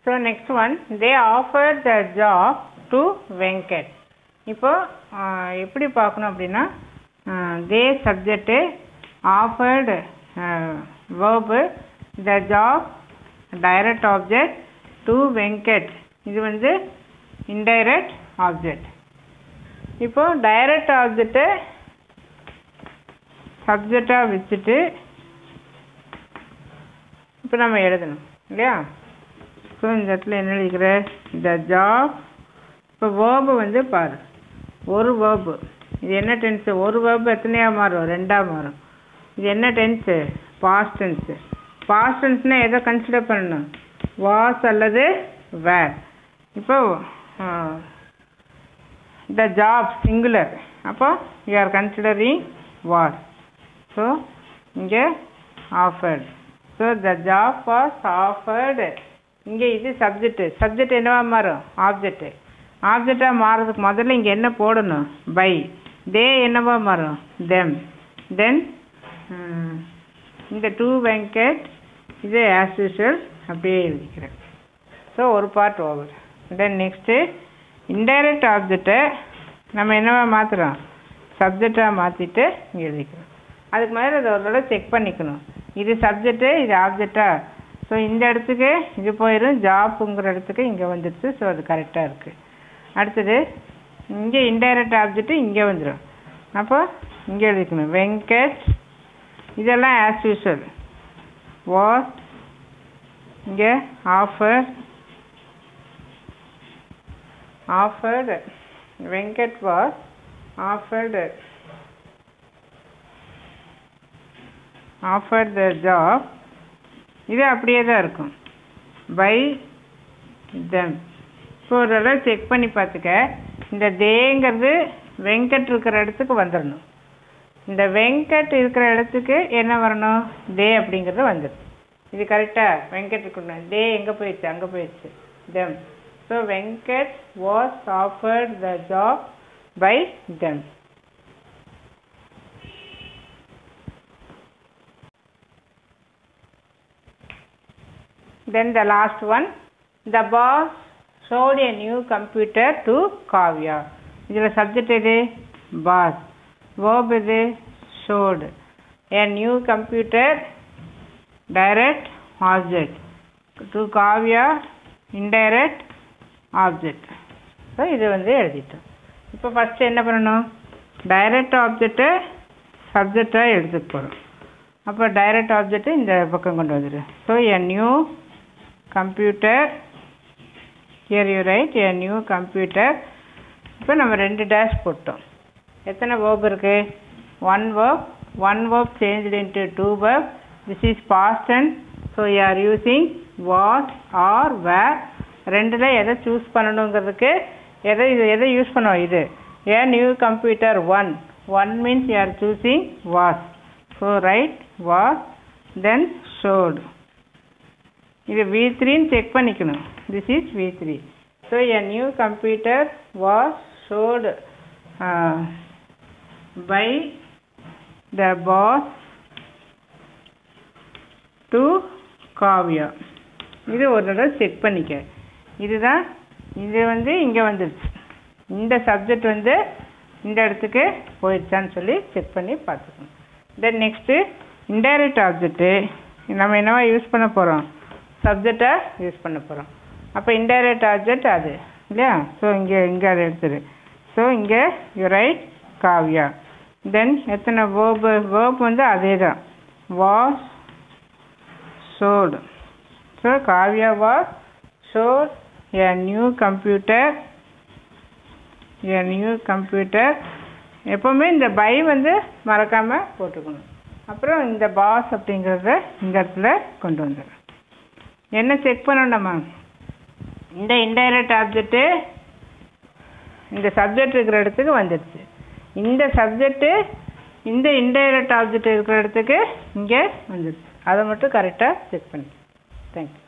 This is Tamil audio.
So next one they offer the job to Venkat இப்போ ஆஹ், எப்படி பார்க்கணும் அப்படின்னா they subject offered verb the job direct object to Venkat இது வந்து இன்டைரக்ட் ஆப்ஜெக்ட் இப்போ டைரக்ட் ஆப்ஜெக்டை சப்ஜெக்டாக வச்சுட்டு இப்போ நம்ம எழுதணும் இல்லையா ஸோ இந்த இடத்துல என்ன எழுதிக்கிற த ஜாப் இப்போ வேர்பு வந்து பாரு ஒரு வேர்பு இது என்ன டென்ஸு ஒரு வேர்பு எத்தனையா மாறும் ரெண்டா மாறும் இது என்ன டென்ஸு பாஸ்ட் டென்ஸு பாஸ்ட் டென்ஸ்னால் எதை கன்சிடர் பண்ணணும் வாஸ் அல்லது வேர் இப்போ த ஜாப் சிங்குலர் அப்போ you are considering was so இங்கே offered so the job was offered இங்கே இது சப்ஜெக்ட்டு சப்ஜெக்ட் என்னவா மாறும் ஆப்ஜெக்ட்டு ஆப்ஜெக்டாக மாறுறதுக்கு முதல்ல இங்கே என்ன போடணும் பை தே என்னவா மாறும் தெம் தென் இந்த டூ வெங்கட் இது ஆஸ் யூஷுவல் அப்படியே எழுதிக்கிறேன் ஸோ ஒரு part over then next indirect ஆப்ஜெக்டை நம்ம என்னவா மாற்றுறோம் சப்ஜெக்டாக மாற்றிட்டு இங்கே எழுதிக்கிறோம் அதுக்கு மேலே அதை ஒரு தடவை செக் பண்ணிக்கணும் இது சப்ஜெக்ட்டு இது ஆப்ஜெக்டா ஸோ இந்த இடத்துக்கு இது போயிடும் ஜாப்புங்கிற இடத்துக்கு இங்கே வந்துடுச்சு ஸோ அது கரெக்டாக இருக்குது அடுத்தது இங்கே இன்டைரக்ட் ஆப்ஜெக்ட்டு இங்கே வந்துடும் அப்போ இங்கே எழுதிக்கணும் வெங்கட் இதெல்லாம் ஆஸ் யூஷுவல் வாஸ் இங்கே offer offered Venkat was offered offered the job இது அப்படியே தான் இருக்கும் பை them ஸோ ஒரு தடவை செக் பண்ணி பார்த்துக்க இந்த தேங்கிறது வெங்கட் இருக்கிற இடத்துக்கு வந்துடணும் இந்த வெங்கட் இருக்கிற இடத்துக்கு என்ன வரணும் தே அப்படிங்கிறது வந்துடும் இது கரெக்டாக வெங்கட் இருக்கணும் தே எங்கே போயிடுச்சு அங்கே போயிடுச்சு them So Venkat was offered the job by them. Then the last one, the boss showed a new computer to Kavya. இதில் சப்ஜெக்ட் எது பாஸ் verb எது showed a new computer direct object to Kavya indirect object so இது வந்து எழுதிட்டோம் இப்போ ஃபஸ்ட்டு என்ன பண்ணணும் டைரக்ட் ஆப்ஜெக்டை சப்ஜெக்டாக எடுத்துக்க போகிறோம் அப்போ டைரக்ட் ஆப்ஜெக்ட் இந்த பக்கம் கொண்டு வந்துடு so a new computer here you write a new computer இப்போ நம்ம ரெண்டு டேஷ் போட்டோம் எத்தனை வேர்ப் இருக்குது one verb one verb change into two verb this is past and so you are using what are were ரெண்டில் எதை சூஸ் பண்ணணுங்கிறதுக்கு எதை இது எதை யூஸ் பண்ணுவோம் இது a new computer one one means you are choosing was so right was then showed இது வி த்ரீன்னு செக் பண்ணிக்கணும் this is V three so a new computer was showed by the boss to Kavya இது ஒரு தடவை செக் பண்ணிக்க இதுதான் இது வந்து இங்கே வந்துடுச்சு இந்த சப்ஜெக்ட் வந்து இந்த இடத்துக்கு போயிடுச்சான்னு சொல்லி செக் பண்ணி பார்த்துக்கணும் தென் நெக்ஸ்ட்டு இன்டைரக்ட் ஆப்ஜெக்ட்டு நம்ம என்னவா யூஸ் பண்ண போகிறோம் சப்ஜெக்டாக யூஸ் பண்ண போகிறோம் அப்போ இன்டைரக்ட் ஆப்ஜெக்ட் அது இல்லையா ஸோ இங்கே இங்கே அதை எடுத்துரு ஸோ இங்கே யூ ரைட் காவ்யா தென் எத்தனை வேர்பு வேர்ப் வந்து அதே தான் was showed so Kavya was showed a new computer a new computer எப்போவுமே இந்த பை வந்து மறக்காமல் போட்டுக்கணும் அப்புறம் இந்த பாஸ் அப்படிங்கிறத இந்த இடத்துல கொண்டு வந்துடுறேன் என்ன செக் பண்ணணுமா இந்த இன்டைரக்ட் ஆப்ஜெக்ட்டு இந்த சப்ஜெக்ட் இருக்கிற இடத்துக்கு வந்துடுச்சு இந்த சப்ஜெக்ட்டு இந்த இன்டைரக்ட் ஆப்ஜெக்ட் இருக்கிற இடத்துக்கு இங்கே வந்துடுச்சு அதை மட்டும் கரெக்டாக செக் பண்ணி தேங்க்யூ